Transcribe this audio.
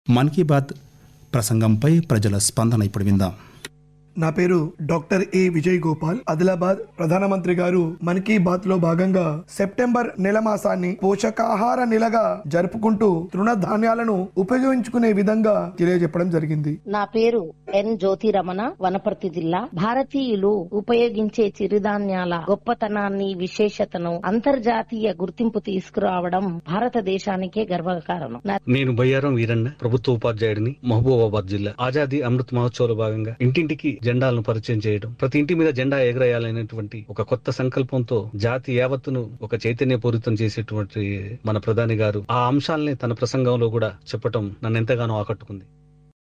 మన్ key bath ప్రసంగంపై ప్రజల స్పందన ఇప్పుడు విందాం నా పేరు డాక్టర్ ఏ విజయ్ గోపాల్ ఆదిలాబాద్ ప్రధానమంత్రి గారు మన్ కీ బాత్ లో భాగంగా సెప్టెంబర్ నెల మాసాన్ని పోషకాహార నెలగా జరుపుకుంటూ తృణధాన్యాలను ఉపయోగించుకునే విధంగా తెలియజెప్పడం జరిగింది నా పేరు ఎన్ జ్యోతి రమణ వనపర్తి జిల్లా భారతీయులు ఉపయోగించే చిరుధాన్యాల గొప్పతనాన్ని విశేషతను అంతర్జాతీయ గుర్తింపు తీసుకురావడం భారతదేశానికే గర్వకారణం నా నేను బయ్యారం వీరన్న ప్రభుత్వ ఉపాధ్యాయుడిని మహబూబాబాద్ జిల్లా ఆజాదీ అమృత్ మహోత్సవంలో భాగంగా ఇంటింటికి జెండాలను పరిచయం చేయడం ప్రతి ఇంటి మీద జెండా ఎగరేయాలనేటువంటి ఒక కొత్త సంకల్పంతో జాతి యావత్తును ఒక చైతన్యపూరితం చేసేటువంటి మన ప్రధాని గారు ఆ అంశాలని తన ప్రసంగంలో కూడా చెప్పటం నన్ను ఎంతగానో ఆకట్టుకుంది